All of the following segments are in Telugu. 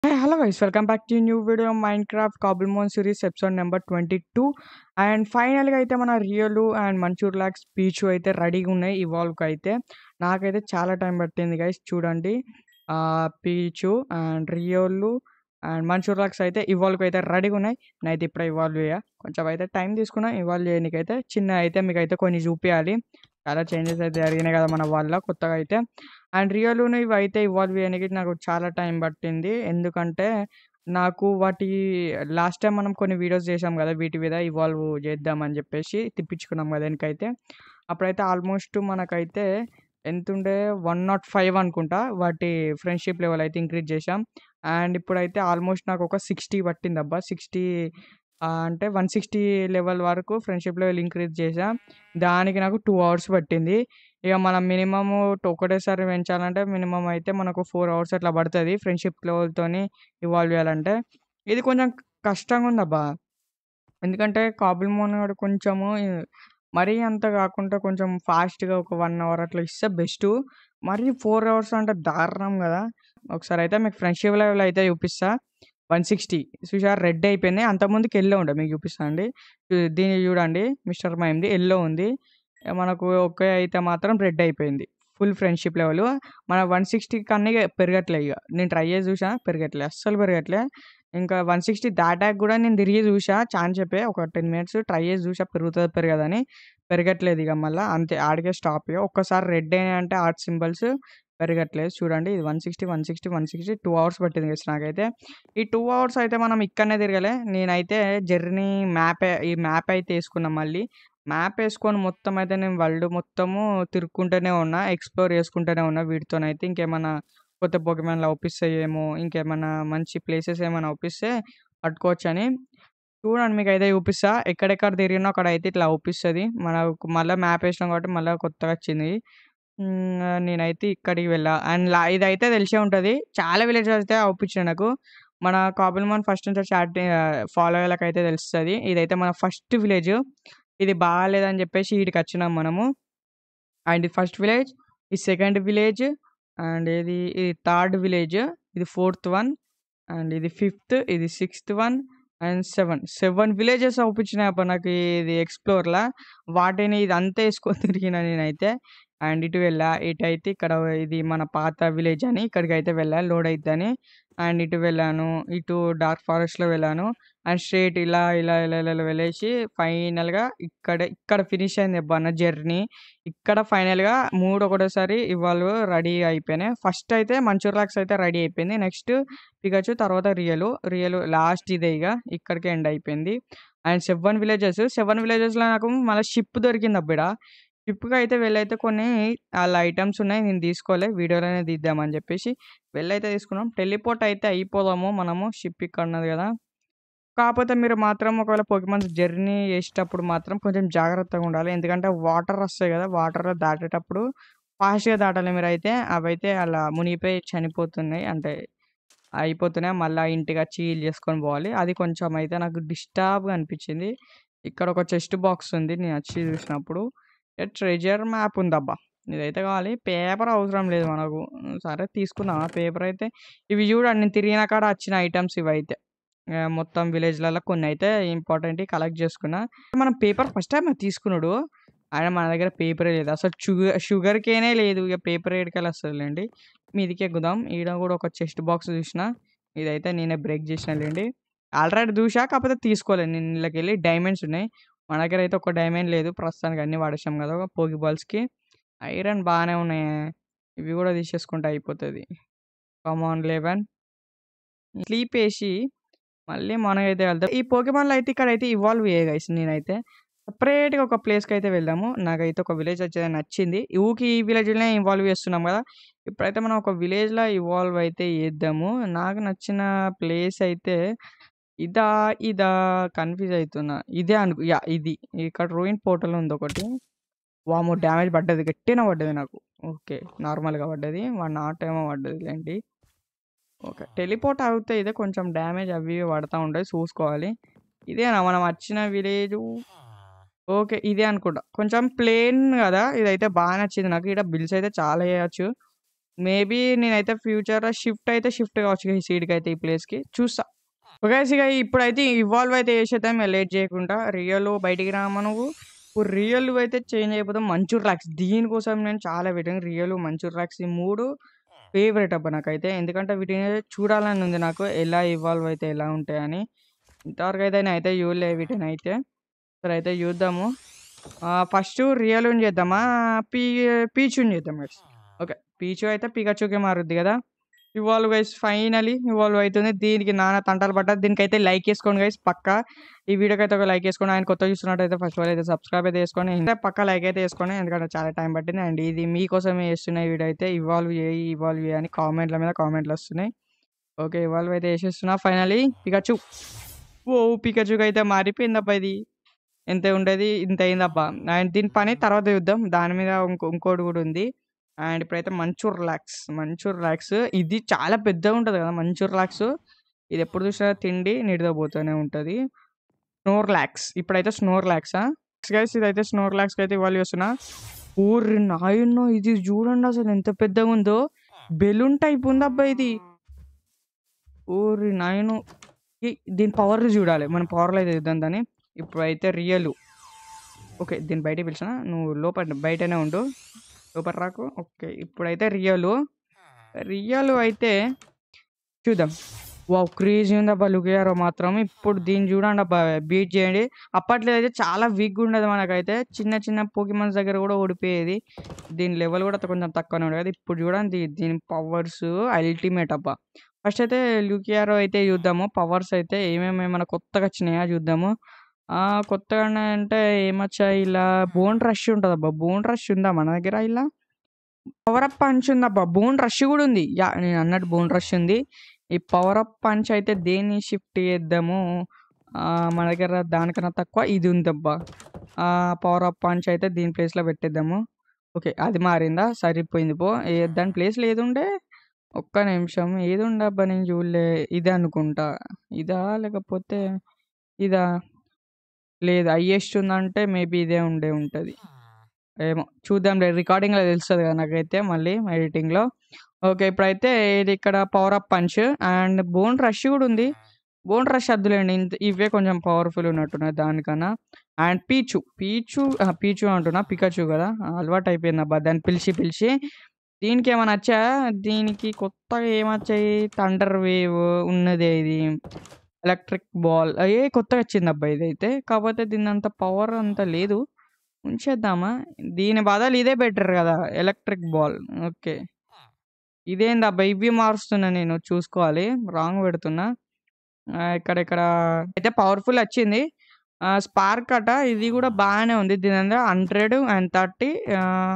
Hey, hello guys, welcome back to a new video of Minecraft Cobblemon series episode number 22 and ఫైనల్గా అయితే మన రియలు అండ్ మంచూర్ లాక్స్ పీచు అయితే రెడీగా ఉన్నాయి ఇవాల్వ్కి అయితే నాకైతే చాలా టైం పట్టింది గైస్ చూడండి Pichu and Riolu and Munchlax అయితే ఇవాల్వ్కి అయితే రెడీగా ఉన్నాయి నేనైతే ఇప్పుడు ఇవాల్వ్ చేయ కొంచెం అయితే టైం తీసుకున్నా ఇవాల్వ్ చేయడానికైతే చిన్న అయితే మీకు అయితే కొన్ని చూపించాలి చాలా చేంజెస్ అయితే జరిగినాయి కదా మన వాళ్ళ కొత్తగా అయితే అండ్ రియల్ను ఇవి అయితే ఇవాల్వ్ చేయడానికి నాకు చాలా టైం పట్టింది ఎందుకంటే నాకు వాటి లాస్ట్ టైం మనం కొన్ని వీడియోస్ చేసాం కదా వీటి మీద ఇవాల్వ్ చేద్దామని చెప్పేసి తిప్పించుకున్నాం కదా వెనకైతే అప్పుడైతే ఆల్మోస్ట్ మనకైతే ఎంత ఉండే వన్ నాట్ ఫైవ్ అనుకుంటా వాటి ఫ్రెండ్షిప్ లెవెల్ అయితే ఇంక్రీజ్ చేసాం అండ్ ఇప్పుడైతే ఆల్మోస్ట్ నాకు ఒక సిక్స్టీ పట్టింది అబ్బా సిక్స్టీ అంటే వన్ సిక్స్టీ లెవెల్ వరకు ఫ్రెండ్షిప్ లెవెల్ ఇంక్రీజ్ చేసాం దానికి నాకు టూ అవర్స్ పట్టింది ఇక మనం మినిమమ్ ఒకటేసారి పెంచాలంటే మినిమం అయితే మనకు ఫోర్ అవర్స్ అట్లా పడుతుంది ఫ్రెండ్షిప్ లెవెల్తోని ఇవాల్వ్ చేయాలంటే ఇది కొంచెం కష్టంగా ఉందబ్బా ఎందుకంటే కాబుల్ కూడా కొంచెము మరీ అంత కాకుండా కొంచెం ఫాస్ట్గా ఒక వన్ అవర్ అట్లా ఇస్తే బెస్ట్ మరీ ఫోర్ అవర్స్ అంటే దారుణం కదా ఒకసారి అయితే మీకు ఫ్రెండ్షిప్ లెవెల్ అయితే చూపిస్తా వన్ సిక్స్టీ చూసారు రెడ్ అయిపోయింది అంతకుముందుకి ఎల్లో ఉండే మీకు చూపిస్తా అండి దీన్ని చూడండి మిస్టర్ మైమ్ది ఎల్లో ఉంది మనకు ఓకే అయితే మాత్రం రెడ్ అయిపోయింది ఫుల్ ఫ్రెండ్షిప్ లెవెల్ మన వన్ సిక్స్టీ కన్నా పెరగట్లే ఇక నేను ట్రై చేసి చూసా పెరగట్లే అస్సలు పెరగట్లే ఇంకా వన్ సిక్స్టీ దాటాక కూడా నేను తిరిగి చూసా ఛాన్స్ చెప్పే ఒక టెన్ మినిట్స్ ట్రై చేసి చూసా పెరుగుతుంది పెరగదని పెరగట్లేదు ఇక మళ్ళీ అంతే ఆడికే స్టాప్ ఇక ఒక్కసారి రెడ్ అయినా అంటే ఆర్ట్ సింబల్స్ పెరగట్లేదు చూడండి ఇది one sixty one sixty one sixty two hours పట్టింది కదా నాకైతే ఈ టూ అవర్స్ అయితే మనం ఇక్కడనే తిరగలే నేనైతే జర్నీ మ్యాప్ ఈ మ్యాప్ అయితే వేసుకున్నాం మళ్ళీ మ్యాప్ వేసుకొని మొత్తం అయితే నేను వరల్డ్ మొత్తము తిరుక్కుంటూనే ఉన్నా ఎక్స్ప్లోర్ చేసుకుంటూనే ఉన్నా వీటితోనైతే ఇంకేమైనా కొత్త పొగమేన్లు అవుపిస్తాయేమో ఇంకేమైనా మంచి ప్లేసెస్ ఏమైనా అవుపిస్తే పట్టుకోవచ్చు అని చూడండి మీకు అయితే చూపిస్తా ఎక్కడెక్కడ తిరిగినా అక్కడ అయితే ఇట్లా అవుపిస్తుంది మనకు మళ్ళీ మ్యాప్ వేసినాం కాబట్టి మళ్ళీ కొత్తగా వచ్చింది నేనైతే ఇక్కడికి వెళ్ళా అండ్ లా ఇదైతే తెలిసే ఉంటుంది చాలా విలేజెస్ అయితే అవుపించాయి నాకు మన కాబుల్మాన్ ఫస్ట్ నుంచి స్టార్ట్ ఫాలో అయ్యేలాకైతే తెలుస్తుంది ఇదైతే మన ఫస్ట్ విలేజ్ ఇది బాగాలేదని చెప్పేసి వీటికి వచ్చినాం మనము అండ్ ఇది ఫస్ట్ విలేజ్ ఈ సెకండ్ విలేజ్ అండ్ ఇది ఇది థర్డ్ విలేజ్ ఇది ఫోర్త్ వన్ అండ్ ఇది ఫిఫ్త్ ఇది sixth one and seven seven villages అవుపించినాయి అప్పుడు నాకు ఇది ఎక్స్ప్లోర్లా వాటిని ఇది అంతా వేసుకొని తిరిగిన నేనైతే అండ్ ఇటు వెళ్ళా ఇటు అయితే ఇక్కడ ఇది మన పాత విలేజ్ అని ఇక్కడికి అయితే వెళ్ళా లోడ్ అయిద్దని అండ్ ఇటు వెళ్ళాను ఇటు డార్క్ ఫారెస్ట్లో వెళ్ళాను అండ్ స్ట్రేట్ ఇలా ఇలా ఇలా ఇలా వెళ్ళేసి ఫైనల్గా ఇక్కడ ఇక్కడ ఫినిష్ అయింది అబ్బా నా జర్నీ ఇక్కడ ఫైనల్గా మూడు ఒకటేసారి ఇవాళ రెడీ అయిపోయినాయి ఫస్ట్ అయితే మంచూర్ లాక్స్ అయితే రెడీ అయిపోయింది నెక్స్ట్ పిగచ్చు తర్వాత రియల్ రియల్ లాస్ట్ ఇదే ఇక ఇక్కడికి ఎండ్ అయిపోయింది అండ్ సెవెన్ విలేజెస్ సెవెన్ విలేజెస్లో నాకు మళ్ళీ షిప్ దొరికింది అబ్బిడ షిప్కి అయితే వెళ్ళైతే కొన్ని వాళ్ళ ఐటమ్స్ ఉన్నాయి నేను తీసుకోలే వీడియోలోనే తీద్దామని చెప్పేసి వెళ్ళైతే తీసుకున్నాం టెలిపోర్ట్ అయితే అయిపోదాము మనము షిప్ ఇక్కడ ఉన్నది కదా కాకపోతే మీరు మాత్రం ఒకవేళ పొకిమన్స్ జర్నీ చేసేటప్పుడు మాత్రం కొంచెం జాగ్రత్తగా ఉండాలి ఎందుకంటే వాటర్ వస్తాయి కదా వాటర్లో దాటేటప్పుడు ఫాస్ట్గా దాటాలి మీరు అయితే అవైతే అలా మునిగిపోయి చనిపోతున్నాయి అంటే అయిపోతున్నాయి మళ్ళీ ఇంటికి వచ్చి హీల్ చేసుకొని పోవాలి అది కొంచెం అయితే నాకు డిస్టర్బ్గా అనిపించింది ఇక్కడ ఒక చెస్ట్ బాక్స్ ఉంది నేను వచ్చి చూసినప్పుడు ట్రెజర్ మ్యాప్ ఉందబ్బా ఇదైతే కావాలి పేపర్ అవసరం లేదు మనకు సరే తీసుకుందాం పేపర్ అయితే ఇవి చూడండి నేను తిరిగిన కాడ వచ్చిన ఐటమ్స్ ఇవి అయితే మొత్తం విలేజ్లలో కొన్ని అయితే ఇంపార్టెంట్ కలెక్ట్ చేసుకున్నా మనం పేపర్ ఫస్ట్ టైం తీసుకున్నాడు ఆయన మన దగ్గర పేపరే లేదు అసలు షుగర్ షుగర్ కేనే లేదు ఇక పేపర్ ఏడికెళ్ళి వస్తుందిలేండి మీదికి ఎక్కుదాం ఈడ కూడా ఒక చెస్ట్ బాక్స్ చూసిన ఇదైతే నేనే బ్రేక్ చేసిన లేండి ఆల్రెడీ చూసా కాకపోతే తీసుకోలేదు నేను ఇళ్ళకి వెళ్ళి డైమండ్స్ ఉన్నాయి మన దగ్గర అయితే ఒక డైమండ్ లేదు ప్రస్తుతానికి అన్ని వాడేసాం కదా పోగి బాల్స్కి ఐరన్ బాగానే ఉన్నాయి ఇవి కూడా తీసేసుకుంటే అయిపోతుంది కమాన్ లెవెన్ స్లీప్ వేసి మళ్ళీ మనం అయితే వెళ్తాం ఈ పోకిమాన్లో అయితే ఇక్కడ అయితే ఇవాల్వ్ అయ్యాయి గైస్ నేనైతే సపరేట్గా ఒక ప్లేస్కి అయితే వెళ్దాము నాకైతే ఒక విలేజ్ వచ్చేది నచ్చింది ఊకి ఈ విలేజ్లోనే ఇవాల్వ్ చేస్తున్నాం కదా ఇప్పుడైతే మనం ఒక విలేజ్లో ఇవాల్వ్ అయితే చేద్దాము నాకు నచ్చిన ప్లేస్ అయితే ఇదా ఇదా కన్ఫ్యూజ్ అవుతున్నా ఇదే అనుకు యా ఇది ఇక్కడ రూయిన్ పోర్టల్ ఉంది ఒకటి వామో డ్యామేజ్ పడ్డది గట్టిగా పడ్డది నాకు ఓకే నార్మల్గా పడ్డది వన్ నాట్ ఏమో పడ్డది లేండి ఓకే టెలిపోర్ట్ అవుతే ఇదే కొంచెం డ్యామేజ్ అవి పడతా ఉంటాయి చూసుకోవాలి ఇదేనా మనం వచ్చిన విలేజ్ ఓకే ఇదే అనుకుంటా కొంచెం ప్లేన్ కదా ఇదైతే బాగా నచ్చింది నాకు ఇక్కడ బిల్స్ అయితే చాలా వేయచ్చు మేబీ నేనైతే ఫ్యూచర్‌లో షిఫ్ట్ అయితే షిఫ్ట్ కావచ్చు ఈ సీడ్‌కైతే ఈ ప్లేస్‌కి. చూస్తా. ఓకే గైస్ ఇక ఇప్పుడైతే ఇవాల్వ్ అయితే చేసేద్దాం ఇక లేట్ చేయకుండా. రియల్ బయటికి రామ్మా నువ్వు. ఇప్పుడు రియల్ అయితే చేంజ్ అయిపోతాం. మంచూర్ లాక్స్ దీనికోసం నేను చాలా వెయిటింగ్. రియల్, మంచూర్ లాక్స్ ఈ 3 ఫేవరెట్ అబ్బా నాకైతే. ఎందుకంటే వీటిని చూడాలని ఉంది నాకు. ఎలా ఇవాల్వ్ అయితే ఎలా ఉంటాయని. ఇంతవరకు అయితే నేనైతే చూడలే వీటినైతే. సరే అయితే చూద్దాము. ఆహ్, ఫస్టు రియల్‌ని చేద్దామా? పీ పీచుని చేద్దాం గైస్. ఓకే. పీచు అయితే పికాచుకే మారుద్ది కదా! ఇవాల్వ్ గైస్ ఫైనల్లీ ఇవాల్వ్ అయితుంది. దీనికి నానా తంటాలు పడ్డా. దీనికైతే లైక్ ఏసుకోండి గైస్ పక్కా. ఈ వీడియోకైతే ఒక లైక్ ఏసుకోండి. ఆయన కొత్తగా చూస్తున్నట్టయితే ఫస్ట్ ఆఫ్ ఆల్ అయితే సబ్స్క్రైబ్ అయితే చేసుకోండి. ఇంకా పక్కా లైక్ అయితే ఏసుకోండి. ఎందుకంటే చాలా టైం పట్టింది. అండ్ ఇది మీకోసమే చేస్తున్న ఈ వీడియో అయితే. ఇవాల్వ్ చేయి, ఇవాల్వ్ చేయి అని కామెంట్ల మీద కామెంట్లు వస్తున్నాయి. ఓకే. ఇవాల్వ్ అయితే చేసేస్తున్నా ఫైనల్లీ. పికాచు. ఓహ్! పికాచుకైతే మారిపోయిందబ్బా ఇది. ఎంత ఉండేది ఇంత అయిందబ్బా. అండ్ దీని పని తర్వాత చూద్దాం. దాని మీద ఇంకో ఇంకోటి కూడా ఉంది. అండ్ ఇప్పుడైతే మంచూర్ లాక్స్. మంచూర్ లాక్స్ ఇది చాలా పెద్దగా ఉంటది కదా! మంచూర్ లాక్స్. ఇది ఎప్పుడు చూసినా తిండి నిద్రపోతూనే ఉంటది. స్నోర్లాక్స్. ఇప్పుడైతే స్నోర్లాక్సా? గైస్ ఇదైతే స్నోర్లాక్స్‌కైతే ఇవాల్వ్ చేస్తున్నా. ఓరి నాయనో! ఇది చూడండి అసలు ఎంత పెద్దగా ఉందో. బెలూన్ టైప్ ఉందబ్బా ఇది. ఓరి నాయనో! ఈ దీని పవర్ చూడాలి. మనం పవర్‌లో అయితే చూద్దాం దాన్ని. ఇప్పుడైతే రియలు. ఓకే. దీన్ని బయటికి పిలిచినా నువ్వు లోపల బయటనే ఉండు. లోపల రాకు. ఓకే. ఇప్పుడైతే రియలు. రియలు అయితే చూద్దాం. వావ్! క్రేజీ ఉందబ్బా లుకియారో మాత్రం. ఇప్పుడు దీన్ని చూడండబ్బా బీట్ చేయండి. అప్పట్లో అయితే చాలా వీక్‌గా ఉండేది మనకైతే. చిన్న చిన్న పోకీమాన్స్ దగ్గర కూడా ఓడిపోయేది. దీని లెవెల్ కూడా కొంచెం తక్కువనే ఉండేది కదా! ఇప్పుడు చూడండి దీని పవర్స్ అల్టిమేట్ అబ్బా. ఫస్ట్ అయితే లుకియారో అయితే చూద్దాము. పవర్స్ అయితే ఏమేమి ఏమన్నా కొత్తగా వచ్చినాయా చూద్దాము. ఆహ్, కొత్తగానే అంటే ఏమొచ్చాయి ఇలా బోన్ రష్ ఉంటదబ్బా. బోన్ రష్ ఉందా మన దగ్గర ఇలా? పవర్ అప్ పంచ్ ఉందబ్బా. బోన్ రష్ కూడా ఉంది. యాహ్! నేను అన్నట్టు బోన్ రష్ ఉంది. ఈ పవర్ అప్ పంచ్ అయితే దేన్ని షిఫ్ట్ చేద్దాము. ఆహ్, మన దగ్గర దానికన్నా తక్కువ ఇది ఉందబ్బా. ఆహ్, పవర్ అప్ పంచ్ అయితే దీని ప్లేస్‌లో పెట్టేద్దాము. ఓకే. అది మారిందా? సరిపోయింది పో. ఏ దాని ప్లేస్‌లో ఏదుండే? ఒక్క నిమిషం. ఏదుండే అబ్బా నేను చూడలే. ఇదే అనుకుంటా. ఇదా? లేకపోతే ఇదా? లేదు. హైయెస్ట్ ఉందంటే మేబీ ఇదే ఉండే ఉంటది. ఏమో చూద్దాంలే. రికార్డింగ్‌లో తెలుస్తది కదా నాకైతే మళ్ళీ ఎడిటింగ్‌లో. ఓకే. ఇప్పుడైతే ఇది ఇక్కడ power up punch and bone rush కూడా ఉంది. బోన్ రష్ వద్దులేండి. ఇంత ఇవే కొంచెం పవర్‌ఫుల్ ఉన్నట్టున్నాయి దానికన్నా. అండ్ పీచు. పీచు అహా! పీచు అంటున్నా. పికాచు కదా! అలవాటు అయిపోయిందబ్బా దాన్ని పిలిచి పిలిచి. దీనికేమన్నా వచ్చాయా? దీనికి కొత్తగా ఏమొచ్చాయి? థండర్ వేవ్ ఉన్నదే ఇది. ఎలక్ట్రిక్ బాల్ ఏ కొత్తగా వచ్చిందబ్బా ఇదైతే. కాకపోతే దీనంత పవర్ అంత లేదు. ఉంచేద్దామా? దీని బదులు ఇదే బెటర్ కదా! Electric ball. ఓకే. ఇదేందబ్బా ఇవి మారుస్తున్నా నేను చూసుకోవాలి. రాంగ్ పెడుతున్నా. ఆహ్, ఇక్కడ ఇక్కడ అయితే పవర్‌ఫుల్ వచ్చింది. ఆహ్, స్పార్క్ అట ఇది కూడా బాగానే ఉంది. దీనంతా 100 అండ్ 30 ఆహ్,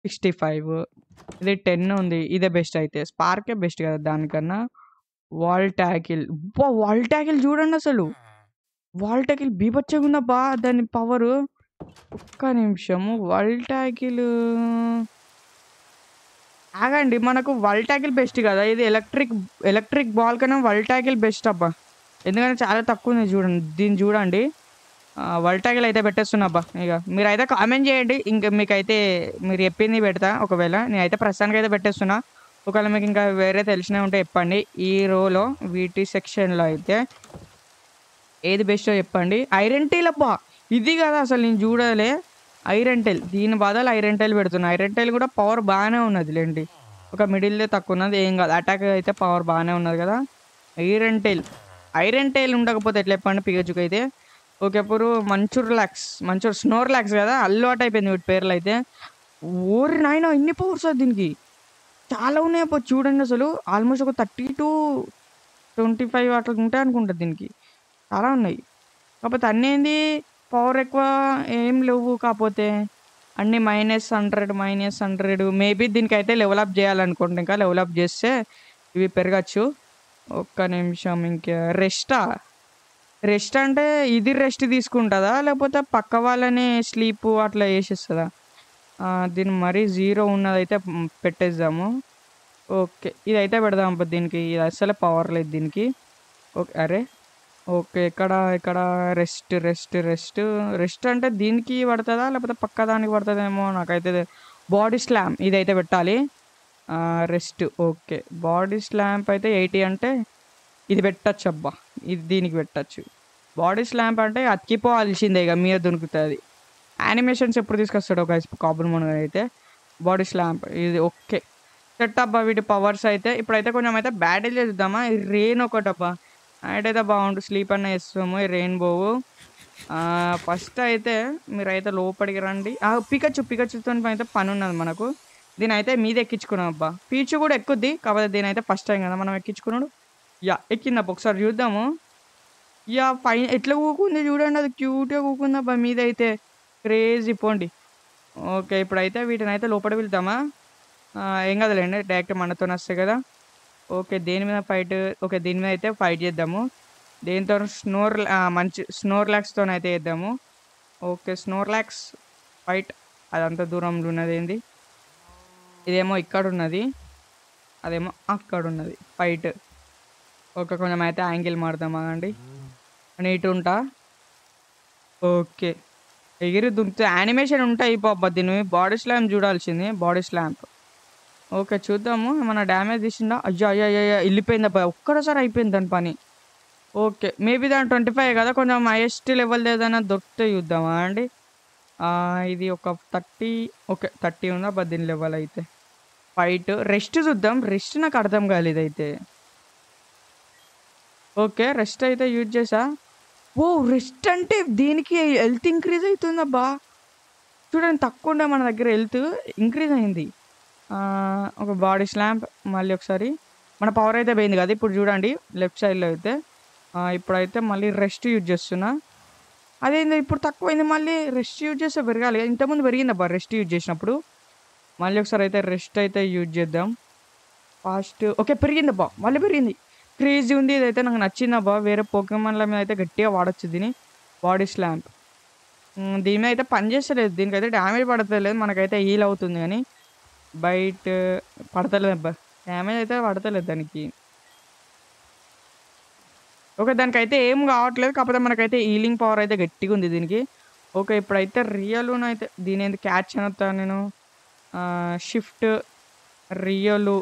65 ఇది 10 ఉంది. ఇదే బెస్ట్ అయితే. స్పార్కే బెస్ట్ కదా దానికన్నా. Volt tackle. అబ్బా! వాల్ టాకిల్ చూడండి అసలు. వాల్ టాకిల్ బీభత్సంగా ఉందబ్బా దాని పవరు. ఒక్క నిమిషము. వాల్ టాకిల్ ఆగండి. మనకు వాల్ టాకిల్ బెస్ట్ కదా! ఇది ఎలక్ట్రిక్ ఎలక్ట్రిక్ బాల్ కన్నా వాల్ టాకిల్ బెస్ట్ అబ్బా. ఎందుకంటే చాలా తక్కువ ఉంది చూడండి. దీన్ని చూడండి. ఆహ్, వాల్ టాకిల్ అయితే పెట్టేస్తున్నా అబ్బా ఇగ. మీరైతే కామెంట్ చేయండి. ఇంక మీకైతే మీరు చెప్పింది పెడతా ఒకవేళ. నేనైతే ప్రస్తుతానికైతే పెట్టేస్తున్నా. ఒకవేళ మీకు ఇంకా వేరే తెలిసినవి ఉంటే చెప్పండి. ఈ రోలో వీటి సెక్షన్‌లో అయితే ఏది బెస్టో చెప్పండి. ఐరన్ టైల్ అబ్బా! ఇది కదా అసలు నేను చూడలే. Iron tail. దీని బదులు ఐరన్ టైల్ పెడుతున్నా. ఐరన్ టైల్ కూడా పవర్ బాగానే ఉన్నదిలెండి. ఒక మిడిల్‌దే తక్కువ ఉన్నది. ఏం కాదు. అటాక్ అయితే పవర్ బాగానే ఉన్నది కదా! Iron tile. ఐరన్ టైల్ ఉండకపోతే ఎట్లా చెప్పండి పికాచుకైతే. ఓకే. ఇప్పుడు మంచూర్ లాక్స్. మంచూర్ స్నోర్లాక్స్ కదా! అలవాటు అయిపోయింది వీటి పేర్లయితే. ఓరి నాయనా! ఇన్ని పవర్సా దీనికి? చాలా ఉన్నాయి అబ్బా చూడండి అసలు. ఆల్మోస్ట్ ఒక 30-25 అట్లా ఉంటాయి అనుకుంటా దీనికి. చాలా ఉన్నాయి. కాకపోతే అన్నీ ఏంది పవర్ ఎక్కువ ఏం లేవు కాపోతే. అన్నీ -100, -100 మేబీ దీనికైతే లెవెల్ అప్ చేయాలనుకుంటా ఇంకా. లెవెల్ అప్ చేస్తే ఇవి పెరగచ్చు. ఒక్క నిమిషం ఇంకా రెస్టా? రెస్ట్ అంటే ఇది రెస్ట్ తీసుకుంటదా? లేకపోతే పక్క వాళ్ళని స్లీప్ అట్లా చేసేస్తదా? ఆహ్, దీన్ని మరీ 0 ఉన్నదైతే హ్మ్, పెట్టేద్దాము. ఓకే. ఇదైతే పెడదాం అబ్బా దీనికి. ఇది అస్సలే పవర్ లేదు దీనికి. ఓకే. అరే! ఓకే. ఇక్కడ ఇక్కడ రెస్ట్, రెస్ట్, రెస్ట్. రెస్ట్ అంటే దీనికి పడతదా? లేకపోతే పక్క దానికి పడతదేమో నాకైతే బాడీ స్లామ్ ఇదైతే పెట్టాలి. రెస్ట్ ఓకే బాడీ స్లాంప్ అయితే ఎయిటీ అంటే ఇది పెట్టచ్చు అబ్బా ఇది దీనికి పెట్టచ్చు బాడీ స్లాంప్ అంటే అతికిపోవాల్సిందే ఇక మీద దొరుకుతుంది యానిమేషన్స్ ఎప్పుడు తీసుకొస్తాడు ఒక కాపుల్ మన అయితే బాడీ స్లాంప్ ఇది ఓకే సెట్ అబ్బా వీటి పవర్స్ అయితే ఇప్పుడైతే కొంచెం అయితే బ్యాటిల్ చేద్దామా ఈ రెయిన్ ఒకటి అబ్బా నైట్ అయితే బాగుంటుంది స్లీప్ అన్న వేస్తాము ఈ రెయిన్బో ఫస్ట్ అయితే మీరైతే లోపలికి రండి పికచ్చు పికచ్చుతో అయితే పని ఉన్నది మనకు దీని అయితే మీద ఎక్కించుకున్నాం అబ్బా పీచు కూడా ఎక్కుద్ది కాకపోతే దీని అయితే ఫస్ట్ టైం కదా మనం ఎక్కించుకున్నాడు యా ఎక్కిందబ్బా ఒకసారి చూద్దాము యా పైన ఎట్లా కూకుంది చూడండి అది క్యూట్గా కూకుంది అబ్బా మీద అయితే క్రేజీ పోండి ఓకే ఇప్పుడైతే వీటిని అయితే లోపల వెళ్తామా ఆ, ఏం కదలేండి డైరెక్ట్ మనతో వస్తాయి కదా ఓకే దేని మీద ఫైట్ ఓకే దీని మీద అయితే ఫైట్ చేద్దాము దీంతో స్నోర్ మంచి స్నోర్ ల్యాక్స్తో అయితే వేద్దాము ఓకే స్నోర్ ల్యాక్స్ ఫైట్ అదంత దూరంలో ఉన్నది ఏంది ఇదేమో ఇక్కడ ఉన్నది అదేమో అక్కడ ఉన్నది ఫైట్ ఓకే కొంచెం అయితే యాంగిల్ మారుదామా అండి నీట్ ఉంటా ఓకే ఎగిరి దుంకుతే యానిమేషన్ ఉంటాయి పాప దీని బాడీ స్లాంప్ చూడాల్సింది బాడీ స్లాంప్ ఓకే చూద్దాము ఏమన్నా డ్యామేజ్ తీసిందా అయ్యో అయ్యో అయ్యో వెళ్ళిపోయింది అబ్బాయి ఒక్కడసారి అయిపోయింది దాని పని ఓకే మేబీ దాని ట్వంటీ ఫైవ్ కదా కొంచెం హైయెస్ట్ లెవెల్ ఏదైనా దొరికితే చూద్దామా అండి ఆ, ఇది ఒక థర్టీ ఓకే థర్టీ ఉందా బట్ దీని లెవెల్ అయితే ఫైట్ రెస్ట్ చూద్దాం రెస్ట్ నాకు అర్థం కాలేదు అయితే ఓకే రెస్ట్ అయితే యూజ్ చేసా ఓ రెస్ట్ అంటే దీనికి హెల్త్ ఇంక్రీజ్ అవుతుందబ్బా చూడండి తక్కువ ఉండే మన దగ్గర హెల్త్ ఇంక్రీజ్ అయింది ఆ, ఒక బాడీ స్లాంప్ మళ్ళీ ఒకసారి మన పవర్ అయితే పోయింది కదా ఇప్పుడు చూడండి లెఫ్ట్ సైడ్లో అయితే ఆ, ఇప్పుడైతే మళ్ళీ రెస్ట్ యూజ్ చేస్తున్నా అదేంది ఇప్పుడు తక్కువైంది మళ్ళీ రెస్ట్ యూజ్ చేస్తే పెరగాలి ఇంతకుముందు పెరిగిందబ్బా రెస్ట్ యూజ్ చేసినప్పుడు మళ్ళీ ఒకసారి అయితే రెస్ట్ అయితే యూజ్ చేద్దాం ఫాస్ట్ ఓకే పెరిగిందబ్బా మళ్ళీ పెరిగింది క్రేజీ ఉంది ఇదైతే నాకు నచ్చిందబ్బా వేరే పోకెమాన్ల మీద అయితే గట్టిగా వాడచ్చు దీని బాడీ స్లాంప్ మ్, దీని మీద అయితే పని చేస్తలేదు దీనికైతే డ్యామేజ్ పడతలేదు మనకైతే హీల్ అవుతుంది కానీ బయట పడతలేదు అబ్బా డ్యామేజ్ అయితే పడతలేదు దానికి ఓకే దానికైతే ఏం కావట్లేదు కాకపోతే మనకైతే హీలింగ్ పవర్ అయితే గట్టిగా ఉంది దీనికి ఓకే ఇప్పుడైతే రియల్ అయితే దీని ఏంది క్యాచ్ అనొత్తా నేను షిఫ్ట్ రియలు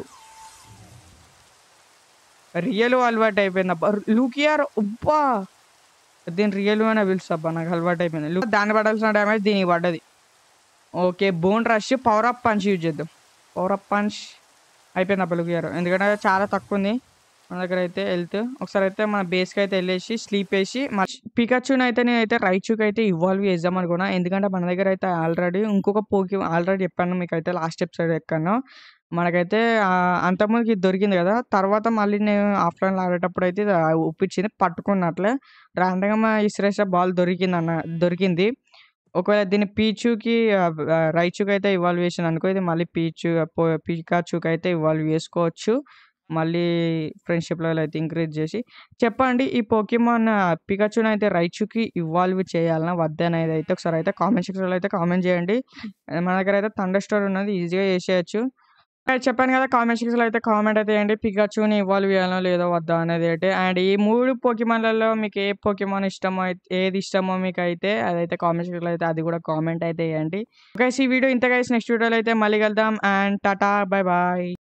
రియల్ అలవాటు అయిపోయింది అబ్బా లూకియార్ ఉబ్బా దీని రియల్ అనే పిలుస్తా అబ్బా నాకు అలవాటు అయిపోయింది లు- దాన్ని పడాల్సిన డ్యామేజ్ దీనికి పడ్డది okay bone rush power up punch use చేద్దాం పవర్ అప్ పంచ్ అయిపోయింది అబ్బా లూకియార్ ఎందుకంటే చాలా తక్కువ ఉంది మన దగ్గర అయితే హెల్త్ ఒకసారి అయితే మన బేస్కి అయితే వెళ్ళేసి స్లీప్ వేసి పికచ్చుని అయితే నేనైతే రైచుకి అయితే ఇవాల్వ్ చేద్దాం అనుకున్నా ఎందుకంటే మన దగ్గర అయితే ఆల్రెడీ ఇంకొక పోకి ఆల్రెడీ చెప్పాను మీకు అయితే లాస్ట్ ఎపిసోడ్ ఎక్కాను మనకైతే ఆ, అంతకుముందుకి ఇది దొరికింది కదా తర్వాత మళ్ళీ నేను ఆఫ్లైన్లో ఆడేటప్పుడు అయితే ఇది ఒప్పించింది పట్టుకున్నట్లే ర్యాండమ్గా ఇసిరేసే బాల్ దొరికింది అన్న దొరికింది ఒకవేళ దీన్ని పీచుకి ఆ, ఆ, రైచుకి అయితే ఇవాల్వ్ చేసిన అనుకో ఇది మళ్ళీ పీచు పో- పికాచుకి అయితే ఇవాల్వ్ చేసుకోవచ్చు మళ్ళీ ఫ్రెండ్షిప్ లెవెల్ అయితే ఇంక్రీజ్ చేసి చెప్పండి ఈ పోకిమాన్ పికచుని అయితే రైచుకి ఇవాల్వ్ చేయాలన్నా వద్దనేది అయితే ఒకసారి అయితే కామెంట్ సెక్షన్లో అయితే కామెంట్ చేయండి మన దగ్గర అయితే థండర్ స్టోర్ ఉన్నది ఈజీగా చేసేయచ్చు అయితే చెప్పాను కదా కామెంట్ సెక్షన్లో అయితే కామెంట్ అయితే చేయండి పికాచుని ఇవాల్వ్ చేయాలో లేదో వద్దా అనేది అయితే అండ్ ఈ మూడు పోకిమాన్లలో మీకు ఏ పోకిమాన్ ఇష్టమో అయితే- ఏది ఇష్టమో మీకు అయితే అదైతే కామెంట్ సెక్షన్లో అయితే అది కూడా కామెంట్ అయితే చేయండి ఓకే ఈ వీడియో ఇంతగా నెక్స్ట్ వీడియోలో అయితే మళ్ళీ కలుద్దాం అండ్ టాటా బై బాయ్